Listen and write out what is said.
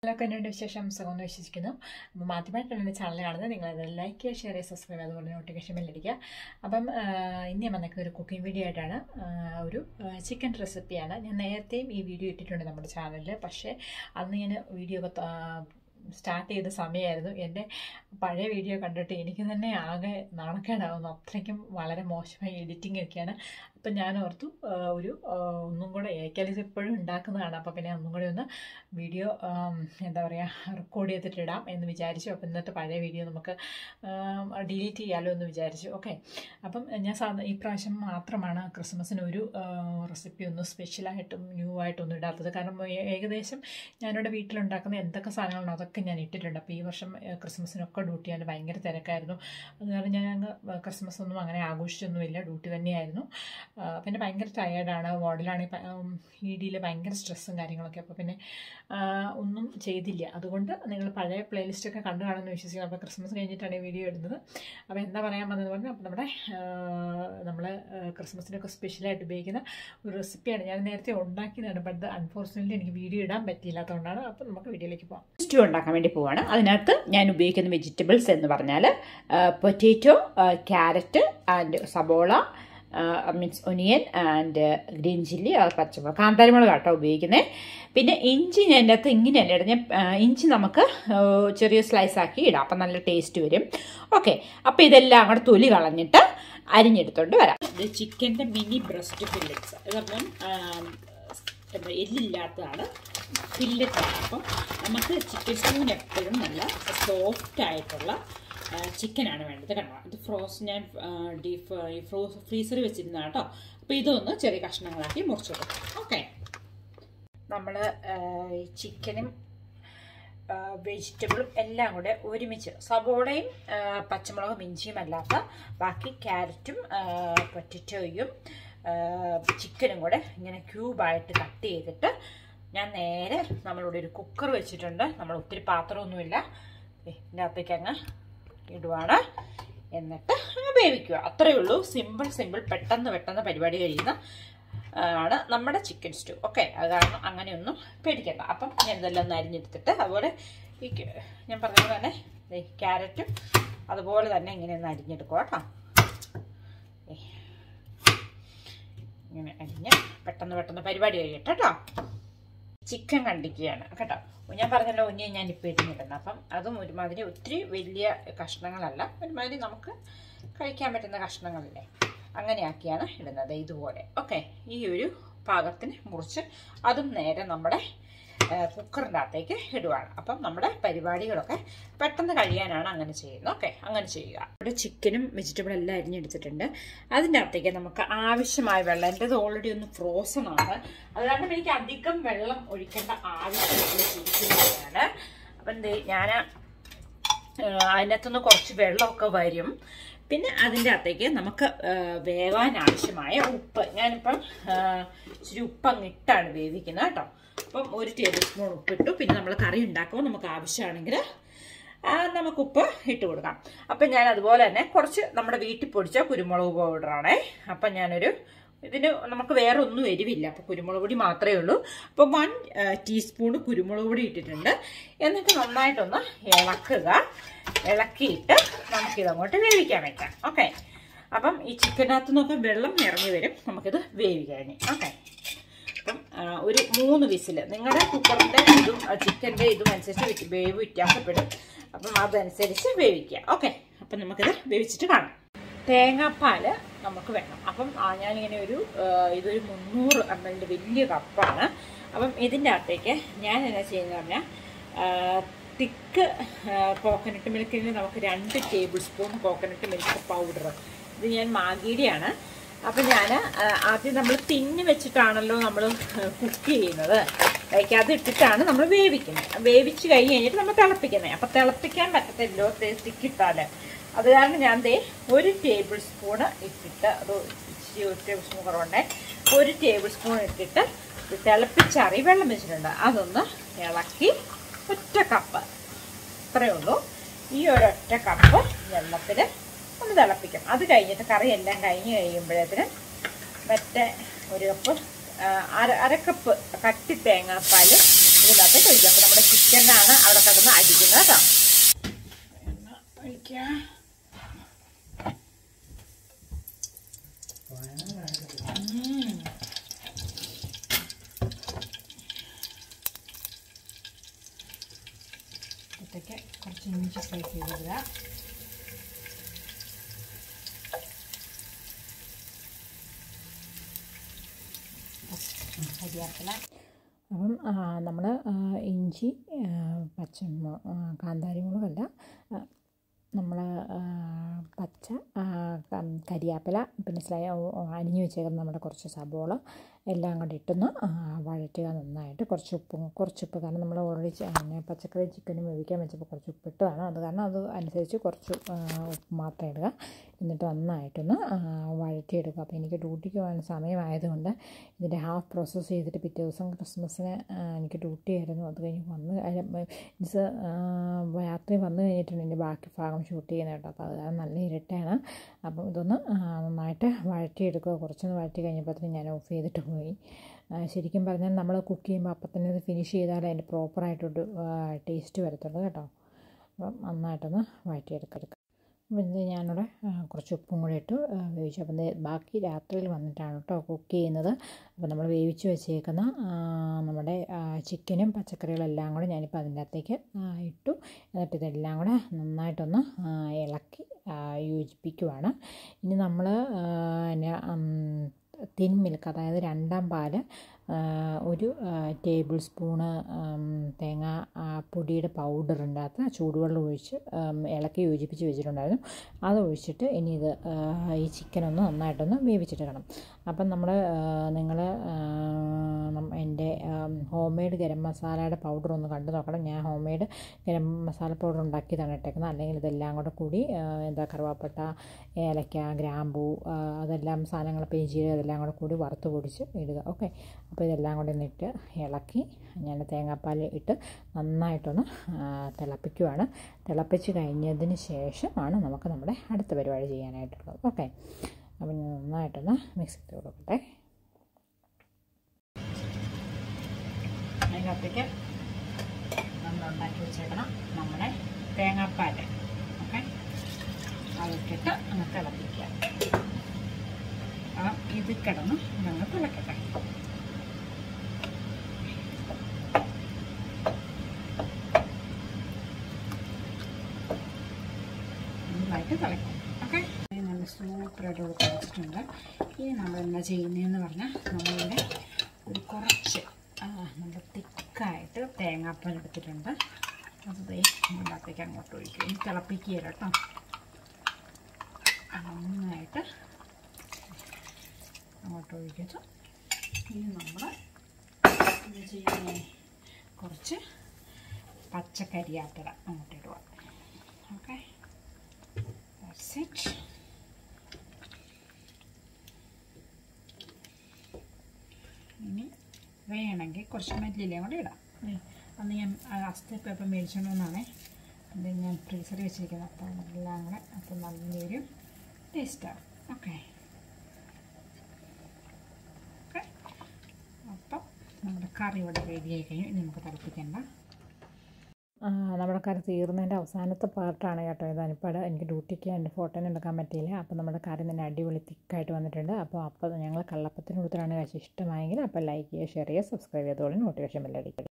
എല്ലാവർക്കും എന്നോട് വിശേഷം സുഖമെന്ന് വിശ്വസിക്കുന്നു അപ്പം ആദ്യമായിട്ടാണ് എൻ്റെ ചാനൽ കാണുന്നത് നിങ്ങളത് ലൈക്ക് ചെയ്യുക ഷെയർ ചെയ്യുക സബ്സ്ക്രൈബ് ചെയ്യുക അതുപോലെ നോട്ടിഫിക്കേഷൻ ബെല്ലടിക്കുക അപ്പം ആ, ഇന്ന് ഞാൻ വന്നേക്കുന്ന ഒരു കുക്കിംഗ് വീഡിയോ ആയിട്ടാണ് ആ, ഒരു ചിക്കൻ റെസിപ്പിയാണ് ഞാൻ നേരത്തെയും ഈ വീഡിയോ ഇട്ടിട്ടുണ്ട് നമ്മുടെ ചാനലിൽ പക്ഷേ അന്ന് ഞാൻ വീഡിയോ ഒക്കെ സ്റ്റാർട്ട് ചെയ്ത സമയമായിരുന്നു എൻ്റെ പഴയ വീഡിയോ കണ്ടിട്ട് എനിക്ക് തന്നെ ആകെ നാണക്കേടാവുന്നു അത്രയ്ക്കും വളരെ മോശമായ എഡിറ്റിംഗ് ഒക്കെയാണ് അപ്പം ഞാൻ ഓർത്തു ആ, ഒരു ആ, ഒന്നും കൂടെ ഏക്കാലിസ് എപ്പോഴും ഉണ്ടാക്കുന്നതാണ് അപ്പം പിന്നെ ഒന്നും കൂടെ ഒന്ന് വീഡിയോ ആം, എന്താ പറയുക റെക്കോർഡ് ചെയ്തിട്ട് ഇടാം എന്ന് വിചാരിച്ചു അപ്പം ഇന്നത്തെ പഴയ വീഡിയോ നമുക്ക് ഡിലീറ്റ് ചെയ്യാമല്ലോ എന്ന് വിചാരിച്ചു ഓക്കെ അപ്പം ഞാൻ സാധാരണ ഈ പ്രാവശ്യം മാത്രമാണ് ക്രിസ്മസിന് ഒരു റെസിപ്പി ഒന്നും സ്പെഷ്യലായിട്ടും ന്യൂ ആയിട്ടൊന്നും ഇടാത്തത് കാരണം ഏ- ഏകദേശം ഞാനിവിടെ വീട്ടിലുണ്ടാക്കുന്ന എന്തൊക്കെ സാധനങ്ങളാണോ അതൊക്കെ ഞാൻ ഇട്ടിട്ടുണ്ട് അപ്പോൾ ഈ വർഷം ഏ, ക്രിസ്മസിനൊക്കെ ഡ്യൂട്ടി ചെയ്യാൻ ഭയങ്കര തിരക്കായിരുന്നു അത് കാരണം ഞാൻ അങ്ങ് ക്രിസ്മസ് ഒന്നും അങ്ങനെ ആഘോഷിച്ചൊന്നുമില്ല ഡ്യൂട്ടി തന്നെയായിരുന്നു ആ, പിന്നെ ഭയങ്കര ടയേർഡാണ് വാർഡിലാണെങ്കിൽ ഇ ഡിയിൽ ഭയങ്കര സ്ട്രെസ്സും കാര്യങ്ങളൊക്കെ അപ്പോൾ പിന്നെ ആ, ഒന്നും ചെയ്തില്ല അതുകൊണ്ട് നിങ്ങൾ പഴയ പ്ലേലിസ്റ്റൊക്കെ കണ്ടു കാണുമെന്ന് വിശ്വസിക്കുന്നു അപ്പോൾ ക്രിസ്മസ് കഴിഞ്ഞിട്ടാണ് ഈ വീഡിയോ ഇടുന്നത് അപ്പോൾ എന്താ പറയാൻ വന്നത് പറഞ്ഞാൽ അപ്പോൾ നമ്മുടെ നമ്മൾ ക്രിസ്മസിനൊക്കെ സ്പെഷ്യലായിട്ട് ഉപയോഗിക്കുന്ന ഒരു റെസിപ്പിയാണ് ഞാൻ നേരത്തെ ഉണ്ടാക്കിയതാണ് ബട്ട് അൺഫോർച്ചുനേറ്റ്ലി എനിക്ക് വീഡിയോ ഇടാൻ പറ്റിയില്ലാത്തതുകൊണ്ടാണ് അപ്പോൾ നമുക്ക് വീഡിയോയിലേക്ക് പോകാം സ്റ്റൂ ഉണ്ടാക്കാൻ വേണ്ടി പോവാണ് അതിനകത്ത് ഞാൻ ഉപയോഗിക്കുന്ന വെജിറ്റബിൾസ് എന്ന് പറഞ്ഞാൽ പൊറ്റേറ്റോ ക്യാരറ്റ് ആൻഡ് സബോള means onion and green chilli പച്ചമുളക് കാന്താരിമുളക് കേട്ടോ ഉപയോഗിക്കുന്നത് പിന്നെ ഇഞ്ചി ഞാൻ എൻ്റെ അകത്ത് ഇങ്ങനെയല്ല ഇടുന്നത് ഞാൻ ആ, ഇഞ്ചി നമുക്ക് ആ, ചെറിയ സ്ലൈസ് ആക്കി ഇടാം അപ്പം നല്ല ടേസ്റ്റ് വരും ഓക്കെ അപ്പോൾ ഇതെല്ലാം അങ്ങോട്ട് തൊലി കളഞ്ഞിട്ട് അരിഞ്ഞെടുത്തോണ്ട് വരാം ഇത് ചിക്കൻ്റെ മിനി ബ്രസ്റ്റ് ഫില്ലറ്റ്സ് ഇതൊന്നും എന്താ എല്ലില്ലാത്തതാണ് ഫില്ലറ്റാണ് അപ്പം നമുക്ക് ചിക്കൻ സ്റ്റൂവിന് എപ്പോഴും നല്ല സോഫ്റ്റ് ആയിട്ടുള്ള ചിക്കനാണ് വേണ്ടത് കണ്ടോ ഇത് ഫ്രോസ് ഞാൻ ഡീഫ് ഫ്രോസ് ഫ്രീസറിൽ വെച്ചിരുന്ന കേട്ടോ അപ്പോൾ ഇതൊന്ന് ചെറിയ കഷ്ണങ്ങളാക്കി മുറിച്ചിടും ഓക്കെ നമ്മൾ ചിക്കനും വെജിറ്റബിളും എല്ലാം കൂടെ ഒരുമിച്ച് സവോളയും ആ, പച്ചമുളകും ഇഞ്ചിയും അല്ലാത്ത ബാക്കി ക്യാരറ്റും പൊറ്ററ്റോയും ചിക്കനും കൂടെ ഇങ്ങനെ ക്യൂബായിട്ട് കട്ട് ചെയ്തിട്ട് ഞാൻ നേരെ നമ്മളിവിടെ ഒരു കുക്കർ വെച്ചിട്ടുണ്ട് നമ്മൾ ഒത്തിരി പാത്രമൊന്നുമില്ല ദേ, ഇതിൻ്റെ അകത്തേക്ക് അങ്ങ് ഇടുവാണ് എന്നിട്ട് അങ്ങ് വേവിക്കുക അത്രയേ ഉള്ളൂ സിമ്പിൾ സിമ്പിൾ പെട്ടെന്ന് പെട്ടെന്ന് പരിപാടി കഴിയുന്ന ആ, ആണ് നമ്മുടെ ചിക്കൻ സ്റ്റൂ ഓക്കെ അത് കാരണം അങ്ങനെയൊന്നും പേടിക്കണ്ട അപ്പം ഞാൻ ഇതെല്ലാം ഒന്ന് അരിഞ്ഞെടുത്തിട്ട് അതുപോലെ ഈ ക- ഞാൻ പറഞ്ഞ പോലെ തന്നെ ദേ ക്യാരറ്റും അതുപോലെ തന്നെ ഇങ്ങനെ ഒന്ന് അരിഞ്ഞെടുക്കുക കേട്ടോ ദേ. ഇങ്ങനെ അരിഞ്ഞ് പെട്ടെന്ന് പെട്ടെന്ന് പരിപാടി കഴിയട്ടെ കേട്ടോ ചിക്കൻ കണ്ടിക്കുകയാണ് കേട്ടോ ഞാൻ പറഞ്ഞല്ലോ ഒന്നിയെ ഞാൻ ഇപ്പോൾ ഇടുന്നിടുന്നത് അപ്പം അതും ഒരുമാതിരി ഒത്തിരി വലിയ കഷ്ണങ്ങളല്ല ഒരുമാതിരി നമുക്ക് കഴിക്കാൻ പറ്റുന്ന കഷ്ണങ്ങളല്ലേ അങ്ങനെയാക്കിയാണ് ഇടുന്നത് ഇതുപോലെ ഓക്കെ ഈ ഒരു പാകത്തിന് മുറിച്ച് അതും നേരെ നമ്മുടെ കുക്കറിൻ്റെ അകത്തേക്ക് ഇടുവാണ് അപ്പം നമ്മുടെ പരിപാടികളൊക്കെ പെട്ടെന്ന് കഴിയാനാണ് അങ്ങനെ ചെയ്യുന്നത് ഓക്കെ അങ്ങനെ ചെയ്യുക ഇവിടെ ചിക്കനും വെജിറ്റബിൾ എല്ലാം അരിഞ്ഞെടുത്തിട്ടുണ്ട് അതിൻ്റെ അകത്തേക്ക് നമുക്ക് ആവശ്യമായ വെള്ളം എൻ്റെത് ഓൾറെഡി ഒന്ന് ഫ്രോസൺ ആണ് അത് കാരണം എനിക്ക് അധികം വെള്ളം ഒഴിക്കേണ്ട ആവശ്യമില്ല ചിരിക്കുന്നതാണ് അപ്പം ദേ ഞാൻ അതിനകത്തുനിന്ന് കുറച്ച് വെള്ളമൊക്കെ വരും പിന്നെ അതിൻ്റെ അകത്തേക്ക് നമുക്ക് ആ, വേവാൻ ആവശ്യമായ ഉപ്പ് ഞാനിപ്പം ആ, ഇച്ചിരി ഉപ്പ് അങ്ങ് ഇട്ടാണ് വേവിക്കുന്നത് കേട്ടോ അപ്പം ഒരു ടേബിൾ സ്പൂൺ ഉപ്പിട്ടു പിന്നെ നമ്മൾ കറി ഉണ്ടാക്കുമ്പോൾ നമുക്ക് ആവശ്യമാണെങ്കിൽ ആ, നമുക്ക് ഉപ്പ് ഇട്ട് കൊടുക്കാം അപ്പം ഞാൻ അതുപോലെ തന്നെ കുറച്ച് നമ്മുടെ വീട്ടിൽ പൊടിച്ച കുരുമുളക് പൗഡറാണേ അപ്പം ഞാനൊരു ഇതിന് നമുക്ക് വേറെ ഒന്നും എരിവില്ല അപ്പോൾ കുരുമുളക് പൊടി മാത്രമേ ഉള്ളൂ അപ്പോൾ വൺ ടീസ്പൂൺ കുരുമുളക് പൊടി ഇട്ടിട്ടുണ്ട് എന്നിട്ട് നന്നായിട്ടൊന്ന് ഇളക്കുക ഇളക്കിയിട്ട് നമുക്കിത് അങ്ങോട്ട് വേവിക്കാൻ വെക്കാം ഓക്കെ അപ്പം ഈ ചിക്കനകത്തു നിന്നൊക്കെ വെള്ളം ഇറങ്ങി വരും നമുക്കിത് വേവിക്കാൻ ഓക്കെ അപ്പം ആ, ഒരു മൂന്ന് വിസിൽ നിങ്ങളുടെ കുക്കറിൻ്റെ ഇതും ചിക്കൻ്റെ ഇതും അനുസരിച്ച് വ്യത്യ- വേവ് വ്യത്യാസപ്പെടും അപ്പം അതനുസരിച്ച് വേവിക്കുക ഓക്കെ അപ്പം നമുക്കിത് വേവിച്ചിട്ട് കാണാം തേങ്ങാപ്പാൽ നമുക്ക് വേണം അപ്പം ആ, ഞാനിങ്ങനെ ഒരു ആ, ഇതൊരു മുന്നൂറ് എം എല്ലിൻ്റെ വലിയ കപ്പാണ് അപ്പം ഇതിൻ്റെ അകത്തേക്ക് ഞാൻ എന്നാ ചെയ്യുന്നത് പറഞ്ഞാൽ തിക്ക് കോക്കനട്ട് മിൽക്കിന് നമുക്ക് രണ്ട് tablespoon coconut milk powder ഇത് ഞാൻ മാഗിയുടെയാണ് അപ്പം ഞാൻ ആദ്യം നമ്മൾ തിന്ന് വെച്ചിട്ടാണല്ലോ നമ്മൾ കുക്ക് ചെയ്യുന്നത് ലൈക്ക് അത് ഇട്ടിട്ടാണ് നമ്മൾ വേവിക്കുന്നത് വേവിച്ച് കഴിഞ്ഞ് കഴിഞ്ഞിട്ട് നമ്മൾ തിളപ്പിക്കുന്നത് അപ്പം തിളപ്പിക്കാൻ പറ്റത്തില്ലോ തിക്കിട്ടാൽ അത് കാരണം ഞാൻ ദേ ഒരു ടേബിൾ സ്പൂണ് ഇട്ടിട്ട് അത് ഇച്ചിരി ഒരു ടേബിൾ സ്പൂൺ കുറവുണ്ടേ ഒരു ടേബിൾ സ്പൂൺ ഇട്ടിട്ട് ഇത് തിളപ്പിച്ചറി വെള്ളം വെച്ചിട്ടുണ്ട് അതൊന്ന് ഇളക്കി ഒറ്റ കപ്പ് ഇത്രയേ ഉള്ളൂ ഈ ഒരൊറ്റ കപ്പ് വെള്ളത്തിൽ ഒന്ന് തിളപ്പിക്കും അത് കഴിഞ്ഞിട്ട് കറി എല്ലാം കഴിഞ്ഞ് കഴിയുമ്പോഴത്തേന് മറ്റേ ഒരു കപ്പ് ആ, അര അരക്കപ്പ് കട്ടി തേങ്ങാപ്പാൽ ഇതിനകത്തേക്ക് ഒഴിക്കുക അപ്പോൾ നമ്മുടെ ചിക്കനാണ് അവിടെ കിടന്ന് അടിക്കുന്നത് കേട്ടോ എണ്ണ ഒഴിക്കുക ഉം. ഇതിലേക്ക് കുറച്ച് ഇഞ്ചി സ്ലൈസ് ചെയ്തിടുക കരിയാപ്പില അപ്പം നമ്മൾ ഇഞ്ചി പച്ച കാന്താരി മുളകല്ല നമ്മൾ പച്ച ആ, കം- കരിയാപ്പില പിന്നെ സ്ലൈ അരിഞ്ഞു വെച്ചേക്കുന്ന നമ്മുടെ കുറച്ച് സബോള എല്ലാം കൂടി ഇട്ടൊന്ന് ആ, വഴറ്റുക നന്നായിട്ട് കുറച്ച് ഉപ്പും കുറച്ച് ഉപ്പ് കാരണം നമ്മൾ ഓൾറെഡി പിന്നെ പച്ചക്കറി ചിക്കനും വേവിക്കാൻ വെച്ചപ്പോൾ കുറച്ച് ഉപ്പിട്ടതാണ് അത് കാരണം അത് അനുസരിച്ച് കുറച്ച് ആ, ഉപ്പ് മാത്രം ഇടുക എന്നിട്ട് നന്നായിട്ടൊന്ന് ആ, വഴറ്റിയെടുക്കുക അപ്പോൾ എനിക്ക് ഡ്യൂട്ടിക്ക് പോകാൻ സമയമായതുകൊണ്ട് ഇതിൻ്റെ ഹാഫ് പ്രോസസ്സ് ചെയ്തിട്ട് പിറ്റേ ദിവസം ക്രിസ്മസിന് ആ, എനിക്ക് ഡ്യൂട്ടി ആയിരുന്നു അത് കഴിഞ്ഞ് വന്ന് മീൻസ് രാത്രി വന്നു കഴിഞ്ഞിട്ടുണ്ട് ഇതിൻ്റെ ബാക്കി ഭാഗം ഷൂട്ട് ചെയ്യുന്നത് കേട്ടോ അപ്പോൾ അത് കാരണം നല്ല ഇരട്ടാണ് അപ്പം ഇതൊന്ന് ആ, നന്നായിട്ട് വഴറ്റിയെടുക്കുക കുറച്ചൊന്ന് വഴറ്റി കഴിഞ്ഞപ്പോഴത്തേനും ഞാൻ ഓഫ് ചെയ്തിട്ട് പോയി ആ, ശരിക്കും പറഞ്ഞാൽ നമ്മൾ കുക്ക് ചെയ്യുമ്പോൾ അപ്പം തന്നെ ഇത് ഫിനിഷ് ചെയ്താലേ അതിൻ്റെ പ്രോപ്പറായിട്ടൊരു ടേസ്റ്റ് വരത്തുള്ളൂ കേട്ടോ അപ്പം നന്നായിട്ടൊന്ന് വഴറ്റിയെടുക്കുക അപ്പം ഇത് ഞാനിവിടെ ആ, കുറച്ച് ഉപ്പും കൂടി ഇട്ട് ആ, വേവിച്ചു അപ്പം ദേ ബാക്കി രാത്രിയിൽ വന്നിട്ടാണ് കേട്ടോ കുക്ക് ചെയ്യുന്നത് അപ്പോൾ നമ്മൾ വേവിച്ച് വെച്ചേക്കുന്ന ആ, നമ്മുടെ ആ, ചിക്കനും പച്ചക്കറികളും എല്ലാം കൂടെ ഞാനിപ്പോൾ അതിൻ്റെ അകത്തേക്ക് ആ, ഇട്ടു എന്നിട്ട് ഇതെല്ലാം കൂടെ നന്നായിട്ടൊന്ന് ആ, ഇളക്കി ആ, യോജിപ്പിക്കുവാണ് ഇനി നമ്മൾ തിൻ മിൽക്ക് അതായത് രണ്ടാം പാല് ആ, ഒരു ടേബിൾ സ്പൂണ് ആം, തേങ്ങ ആ, പൊടിയുടെ പൗഡർ ഉണ്ടാകത്ത് ചൂടുവെള്ളം ഒഴിച്ച് ആം, ഇളക്കി യോജിപ്പിച്ച് വെച്ചിട്ടുണ്ടായിരുന്നു അത് ഒഴിച്ചിട്ട് ഇനി ഇത് ആ, ഈ ചിക്കനൊന്ന് നന്നായിട്ടൊന്ന് വേവിച്ചെടുക്കണം അപ്പം നമ്മൾ നിങ്ങൾ എൻ്റെ ഹോം മെയ്ഡ് ഗരം മസാലയുടെ പൗഡർ ഒന്ന് കണ്ടു നോക്കണം ഞാൻ homemade garam masala powder ഉണ്ടാക്കിയതാണ് ഇട്ടേക്കുന്നത് അല്ലെങ്കിൽ ഇതെല്ലാം കൂടെ കൂടി ആ, എന്താ കറുവാപ്പട്ട ഏലക്ക ഗ്രാമ്പൂ ആ, അതെല്ലാം സാധനങ്ങൾ പേജീരകം അതെല്ലാം കൂടെ കൂടി വറുത്ത് പൊടിച്ച് ഇടുക ഓക്കെ അപ്പോൾ ഇതെല്ലാം കൂടി ഒന്നിട്ട് ഇളക്കി ഞാൻ തേങ്ങാപ്പാൽ ഇട്ട് നന്നായിട്ടൊന്ന് ആ, തിളപ്പിക്കുവാണ് തിളപ്പിച്ച് കഴിഞ്ഞതിന് ശേഷമാണ് നമുക്ക് നമ്മുടെ അടുത്ത പരിപാടി ചെയ്യാനായിട്ടുള്ളത് ഓക്കെ അപ്പം ഞാൻ നന്നായിട്ടൊന്ന് മിക്സ് ചെയ്ത് കൊടുക്കട്ടെ അതിനകത്തേക്ക് നമ്മൾ ഉണ്ടാക്കി വെച്ചേക്കണം നമ്മുടെ തേങ്ങാപ്പാൽ ഓക്കെ അതിട്ടിട്ട് ഒന്ന് തിളപ്പിക്കുക അപ്പം ഇത് കിടന്ന് ഞങ്ങൾ തിളക്കട്ടെ നന്നായിട്ട് തിളക്കും ഓക്കെ നല്ല സൂപ്പറായിട്ട് ഇവിടെ തിളച്ചിട്ടുണ്ട് ഇനി നമ്മൾ എന്താ ചെയ്യുന്നതെന്ന് പറഞ്ഞാൽ നമ്മളിവിടെ ഒരു കുറച്ച് ആ, നല്ല തിക്കായിട്ട് തേങ്ങാപ്പാൽ എടുത്തിട്ടുണ്ട് അത് ദേ ഇതിനകത്തേക്ക് അങ്ങോട്ട് ഒഴിക്കും ഇനി തിളപ്പിക്കുക കേട്ടോ നന്നായിട്ട് അങ്ങോട്ട് ഒഴിക്കുന്നു ഇനി നമ്മൾ ഇത് ചെയ്യുന്നേ കുറച്ച് പച്ചക്കരിയാപ്പില അങ്ങോട്ട് ഇടുക ഓക്കെ That's it. ഇനി വേണമെങ്കിൽ കുറച്ച് മല്ലിയിലയും കൂടി ഇടാം ഉം. അന്ന് ഞാൻ അസ്ഥി പേപ്പർ മേടിച്ചോണ്ട് വന്നാണേ അത് ഞാൻ ഫ്രീസറിൽ വെച്ചിരിക്കുന്നത് അപ്പോൾ എല്ലാം കൂടെ അപ്പോൾ നല്ലൊരു ടേസ്റ്റാണ് ഓക്കെ ഓക്കെ അപ്പം നമ്മുടെ കറി ഇവിടെ റെഡിയായി കഴിഞ്ഞു ഇനി നമുക്ക് തിളപ്പിക്കണ്ട ആ, നമ്മുടെ കറി തീർന്നതിൻ്റെ അവസാനത്തെ പാർട്ടാണ് കേട്ടോ ഇത് അനുപ്പാട് എനിക്ക് ഡ്യൂട്ടിക്ക് എൻ്റെ ഫോട്ടോ ഒന്നും എടുക്കാൻ പറ്റിയില്ല അപ്പോൾ നമ്മുടെ കറി തന്നെ അടിപൊളി തിക്കായിട്ട് വന്നിട്ടുണ്ട് അപ്പോൾ അപ്പോൾ ഞങ്ങൾ കള്ളപ്പത്തിന് കൊടുത്തിട്ടാണ് കഴിച്ച് ഇഷ്ടമായെങ്കിൽ അപ്പോൾ ലൈക്ക് ചെയ്യുക ഷെയർ ചെയ്യുക സബ്സ്ക്രൈബ് ചെയ്തോളൂ നോട്ടിഫിക്കേഷൻ ബെല്ലടിക്കുക